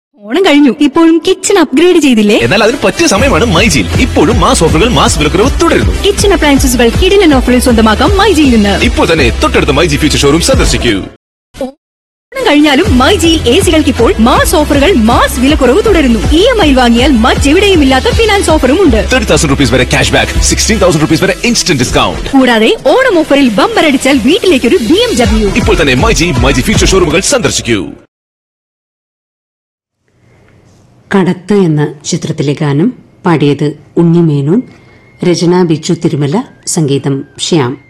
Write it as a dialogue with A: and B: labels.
A: ഓണം കഴിഞ്ഞു ഇപ്പോഴും kitchen upgrade ചെയ്തില്ലേ
B: എന്നാൽ അതിന് പറ്റിയ സമയമാണ് മൈജിയിൽ ഇപ്പോഴും മാസ് ഓഫറുകൾ മാസ് വിലക്കുറവ് തുടരുന്നു
A: കിച്ചൺ അപ്ലയൻസസുകൾ കിടിലൻ ഓഫറിൽ സ്വന്തമാക്കാം മൈജിയിൽ നിന്ന്
B: ഇപ്പോൾ തന്നെ തൊട്ടടുത്ത മൈജി ഫ്യൂച്ചർ ഷോറൂം സന്ദർശിക്കൂ
A: ഓണം കഴിഞ്ഞാലും മൈജിയിൽ എ സികൾക്ക് ഇപ്പോൾ മാസ് ഓഫറുകൾ മാസ് വിലക്കുറവ് തുടരുന്നു ഇ എം ഐ വാങ്ങിയാൽ മറ്റെവിടെയും ഇല്ലാത്ത ഫിനാൻസ് ഓഫറും ഉണ്ട്
B: തേർട്ടി തൗസൻഡ് റുപ്പീസ് വരെ cash back sixteen thousand rupees വരെ ഇൻസ്റ്റന്റ് ഡിസ്കൗണ്ട്
A: കൂടാതെ ഓണം ഓഫറിൽ ബമ്പർ അടിച്ചാൽ വീട്ടിലേക്കൊരു ബി എം ഡബ്ല്യു
B: ഇപ്പോൾ തന്നെ മൈജി മൈജി ഫ്യൂച്ചർ ഷോറൂമുകൾ സന്ദർശിക്കൂ
C: കടത്ത് എന്ന ചിത്രത്തിലെ ഗാനം പാടിയത് ഉണ്ണിമേനോൻ രചന ബിച്ചു തിരുമല സംഗീതം ശ്യാം